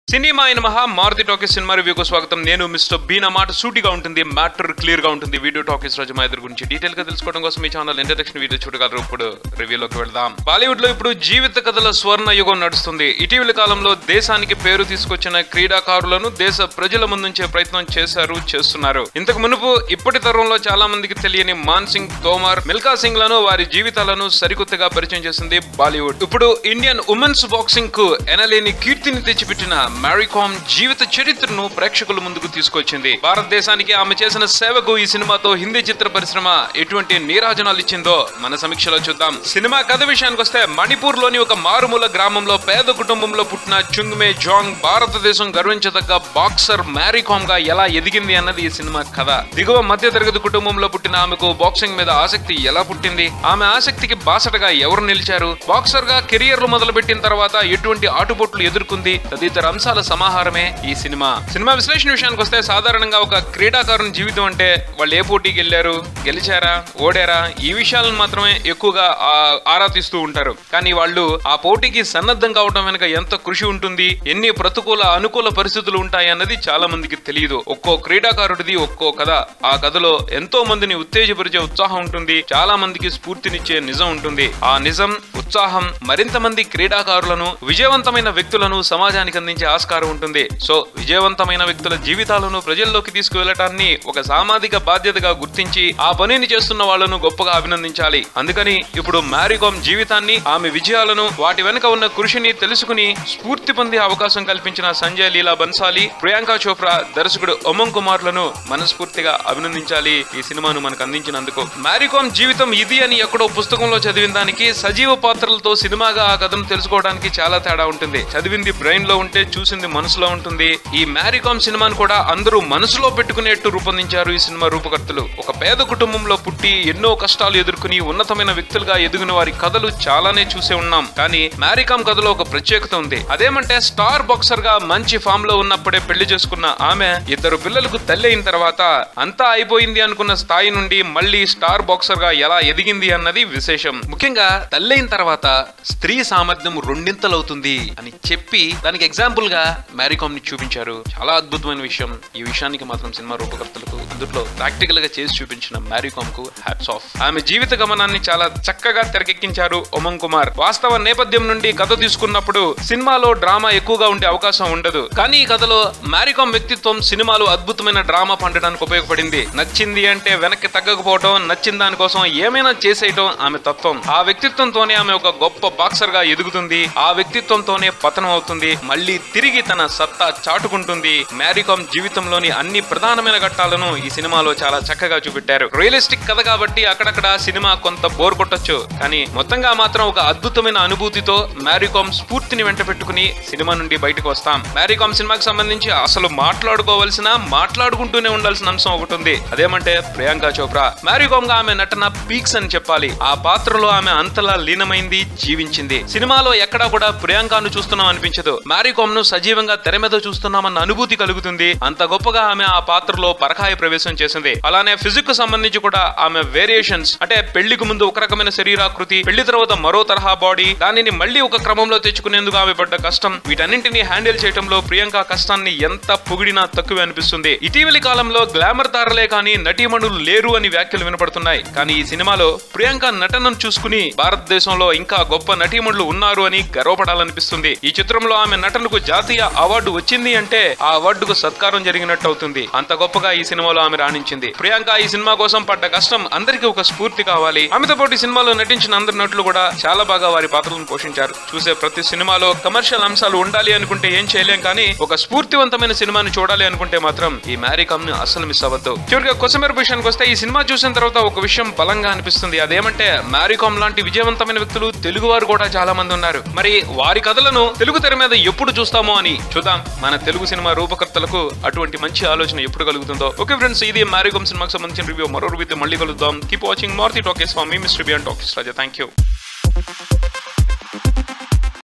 cinema అయిన మహా Maruti talkies cinema రివ్యూకు స్వాగతం నేను మిస్టర్ బీ నా మాట సూటిగా ఉంటుంది మ్యాటర్ క్లియర్ గా ఉంటుంది వీడియో టాకీస్ రాజు మా ఇద్దరు గురించి డీటెయిల్ గా తెలుసుకోవడం కోసం మీ ఛానల్ ఇంట్రడక్షన్ వీడియో చూడగలరు ఇప్పుడు రివ్యూలోకి వెళ్దాం బాలీవుడ్ లో ఇప్పుడు జీవిత కథల స్వర్ణ యుగం నడుస్తుంది ఇటీవలి కాలంలో దేశానికి పేరు తీసుకొచ్చిన క్రీడాకారులను దేశ ప్రజల ముందుంచే ప్రయత్నం చేశారు చేస్తున్నారు ఇంతకు మునుపు ఇప్పటి తరంలో చాలా మందికి తెలియని మాన్ సింగ్ తోమర్ మిల్కా సింగ్ లను వారి జీవితాలను సరికొత్తగా పరిచయం చేసింది బాలీవుడ్ ఇప్పుడు ఇండియన్ ఉమెన్స్ బాక్సింగ్ కు ఎనలేని కీర్తిని తెచ్చిపెట్టిన మ్యారీకామ్ జీవిత చరిత్రను ప్రేక్షకుల ముందుకు తీసుకొచ్చింది భారతదేశానికి ఆమె చేసిన సేవకు ఈ సినిమాతో హిందీ చిత్ర పరిశ్రమ ఎటువంటి నీరాజనాలు ఇచ్చిందో మన సమీక్షలో చూద్దాం సినిమా కథ విషయానికి వస్తే మణిపూర్ లోని ఒక మారుమూల గ్రామంలో పేద కుటుంబంలో పుట్టిన చుంగ్మే జాంగ్ భారతదేశం గర్వించదగ్గ బాక్సర్ మ్యారీకామ్ గా ఎలా ఎదిగింది అన్నది ఈ సినిమా కథ దిగువ మధ్య తరగతి కుటుంబంలో పుట్టిన ఆమెకు బాక్సింగ్ మీద ఆసక్తి ఎలా పుట్టింది ఆమె ఆసక్తికి బాసటగా ఎవరు నిలిచారు బాక్సర్ గా కెరియర్ మొదలుపెట్టిన తర్వాత ఎటువంటి ఆటుపోట్లు ఎదుర్కొంది తదితర అంశాల సమాహారమే ఈ సినిమా సినిమా విశ్లేషణ విషయానికి వస్తే సాధారణంగా ఒక క్రీడాకారుని జీవితం అంటే వాళ్ళు ఏ పోటీకి వెళ్ళారు గెలిచారా ఓడారా ఈ విషయాలను మాత్రమే ఎక్కువగా ఆ- ఆరా తీస్తూ ఉంటారు కానీ వాళ్ళు ఆ పోటీకి సన్నద్ధం కావడం వెనుక ఎంత కృషి ఉంటుంది ఎన్ని ప్రతికూల అనుకూల పరిస్థితులు ఉంటాయి అన్నది చాలా మందికి తెలియదు ఒక్కో క్రీడాకారుడిది ఒక్కో కథ ఆ కథలో ఎంతో మందిని ఉత్తేజపరిచే ఉత్సాహం ఉంటుంది చాలా మందికి స్ఫూర్తినిచ్చే నిజం ఉంటుంది ఆ నిజం ఉత్సాహం మరింత మంది క్రీడాకారులను విజయవంతమైన వ్యక్తులను సమాజానికి అందించే ఆస్కారం ఉంటుంది సో విజయవంతమైన వ్యక్తుల జీవితాలను ప్రజల్లోకి తీసుకువెళ్ళటాన్ని ఒక సామాజిక బాధ్యతగా గుర్తించి ఆ పనిని చేస్తున్న వాళ్ళను గొప్పగా అభినందించాలి అందుకని ఇప్పుడు మ్యారీకామ్ జీవితాన్ని ఆమె విజయాలను వాటి వెనుక ఉన్న కృషిని తెలుసుకుని స్ఫూర్తి పొందే అవకాశం కల్పించిన సంజయ్ లీలా బన్సాలి ప్రియాంక చోప్రా దర్శకుడు ఒమంగ్ కుమార్లను మనస్ఫూర్తిగా అభినందించాలి ఈ సినిమాను మనకు అందించినందుకు మ్యారీకామ్ జీవితం ఇది అని ఎక్కడో పుస్తకంలో చదివిన దానికి సజీవ పాత్రలతో సినిమాగా ఆ కథను తెలుసుకోవడానికి చాలా తేడా ఉంటుంది చదివింది బ్రెయిన్ లో ఉంటే చూసింది మనసులో ఉంటుంది ఈ మ్యారీకామ్ సినిమాను కూడా అందరూ మనసులో పెట్టుకునేట్టు రూపొందించారు ఈ సినిమా రూపకర్తలు ఒక పేద కుటుంబంలో పుట్టి ఎన్నో కష్టాలు ఎదుర్కొని ఉన్నతమైన వ్యక్తులుగా ఎదిగిన వారి కథలు చాలానే చూసే ఉన్నాం కానీ మ్యారీకామ్ కథలో ఒక ప్రత్యేకత ఉంది అదేమంటే స్టార్ బాక్సర్ గా మంచి ఫామ్ లో ఉన్నప్పుడే పెళ్లి చేసుకున్న ఆమె ఇద్దరు పిల్లలకు తల్లి అయిన తర్వాత అంతా అయిపోయింది అనుకున్న స్థాయి నుండి మళ్ళీ స్టార్ బాక్సర్ గా ఎలా ఎదిగింది అన్నది విశేషం ముఖ్యంగా తల్లి అయిన తర్వాత స్త్రీ సామర్థ్యం రెండింతలవుతుంది అని చెప్పి దానికి ఎగ్జాంపుల్ గా మ్యారీకామ్ ని చూపించారు చాలా అద్భుతమైన విషయం ఈ విషయానికి మాత్రం సినిమా రూపకర్తలకు అందులో ప్రాక్టికల్ గా చేసి చూపించిన మ్యారీకామ్ కు హ్యాట్స్ ఆఫ్ ఆమె జీవిత గమనాన్ని చాలా చక్కగా తెరకెక్కించారు ఒమన్ కుమార్ వాస్తవ నేపథ్యం నుండి కథ తీసుకున్నప్పుడు సినిమాలో డ్రామా ఎక్కువగా ఉండే అవకాశం ఉండదు కానీ ఈ కథలో మ్యారీకామ్ వ్యక్తిత్వం సినిమాలో అద్భుతమైన డ్రామా పండడానికి ఉపయోగపడింది నచ్చింది అంటే వెనక్కి తగ్గకపోవడం నచ్చిన దానికోసం ఏమైనా చేసేయటం ఆమె తత్వం ఆ వ్యక్తిత్వంతోనే ఆమె ఒక గొప్ప బాక్సర్ గా ఎదుగుతుంది ఆ వ్యక్తిత్వంతోనే పతనం అవుతుంది మళ్ళీ తిరిగి తన సత్తా చాటుకుంటుంది మ్యారీకామ్ జీవితంలోని అన్ని ప్రధానమైన ఘట్టాలను ఈ సినిమాలో చాలా చక్కగా చూపెట్టారు రియలిస్టిక్ కథ కాబట్టి అక్కడక్కడ సినిమా కొంత బోర్ కొట్టొచ్చు కానీ మొత్తంగా మాత్రం ఒక అద్భుతమైన అనుభూతితో మ్యారీకామ్ స్ఫూర్తిని వెంట పెట్టుకుని సినిమా నుండి బయటకు వస్తాం మ్యారీకామ్ సినిమాకి సంబంధించి అసలు మాట్లాడుకోవాల్సిన మాట్లాడుకుంటూనే ఉండాల్సిన అంశం ఒకటి ఉంది అదేమంటే ప్రియాంక చోప్రా మ్యారీకామ్ గా ఆమె నటన పీక్స్ అని చెప్పాలి ఆ పాత్రలో ఆమె అంతలా లీనమైంది జీవించింది సినిమాలో ఎక్కడా కూడా ప్రియాంకను చూస్తున్నాం అనిపించదు మ్యారీకామ్ ను సజీవంగా తెర మీద చూస్తున్నామన్న అనుభూతి కలుగుతుంది అంత గొప్పగా ఆమె ఆ పాత్రలో పరకాయ ప్రవేశం చేసింది అలానే ఫిజిక్ కు సంబంధించి కూడా ఆమె వేరియేషన్స్ అంటే పెళ్లికి ముందు ఒక రకమైన శరీరాకృతి పెళ్లి తర్వాత మరో తరహా బాడీ దానిని మళ్ళీ ఒక క్రమంలో తెచ్చుకునేందుకు ఆమె పడ్డ కష్టం వీటన్నింటినీ హ్యాండిల్ చేయడంలో ప్రియాంక కష్టాన్ని ఎంత పొగిడినా తక్కువే అనిపిస్తుంది ఇటీవలి కాలంలో గ్లామర్ తారలే కానీ నటీమణులు లేరు అని వ్యాఖ్యలు వినపడుతున్నాయి కానీ ఈ సినిమాలో ప్రియాంక నటనను చూసుకుని భారతదేశంలో ఇంకా గొప్ప నటీమణులు ఉన్నారు అని గర్వపడాలనిపిస్తుంది ఈ చిత్రంలో ఆమె నటనకు జాతీయ అవార్డు వచ్చింది అంటే ఆ అవార్డుకు సత్కారం జరిగినట్టు అవుతుంది అంత గొప్పగా ఈ సినిమాలో ఆమె రాణించింది ప్రియాంక ఈ సినిమా కోసం పడ్డ కష్టం అందరికీ ఒక స్ఫూర్తి కావాలి ఆమెతో పాటు ఈ సినిమాలో నటించిన అందరు నటులు కూడా చాలా బాగా వారి పాత్రలను పోషించారు చూసే ప్రతి సినిమాలో కమర్షియల్ అంశాలు ఉండాలి అనుకుంటే ఏం చేయలేం కానీ ఒక స్ఫూర్తివంతమైన సినిమాని చూడాలి అనుకుంటే మాత్రం ఈ మ్యారీకామ్ ని అస్సలు మిస్ అవ్వద్దు చివరిగా కొసమెర విషయానికి వస్తే ఈ సినిమా చూసిన తర్వాత ఒక విషయం బలంగా అనిపిస్తుంది అదేమంటే మ్యారీకామ్ లాంటి విజయవంతమైన వ్యక్తులు తెలుగు వారు కూడా చాలా మంది ఉన్నారు మరి వారి కథలను తెలుగు తెర మీద ఎప్పుడు చూస్తామో అని చూద్దాం మన తెలుగు సినిమా రూపకర్తలకు అటువంటి మంచి ఆలోచన ఎప్పుడు కలుగుతుందో ఓకే ఫ్రెండ్స్ ఇది మ్యారీకామ్ సినిమాకి సంబంధించిన రివ్యూ మరో రివ్యూతో మళ్ళీ కలుద్దాం keep watching Maruthi talkies for me mister బియాన్ టాకీస్ రాజా థ్యాంక్ యూ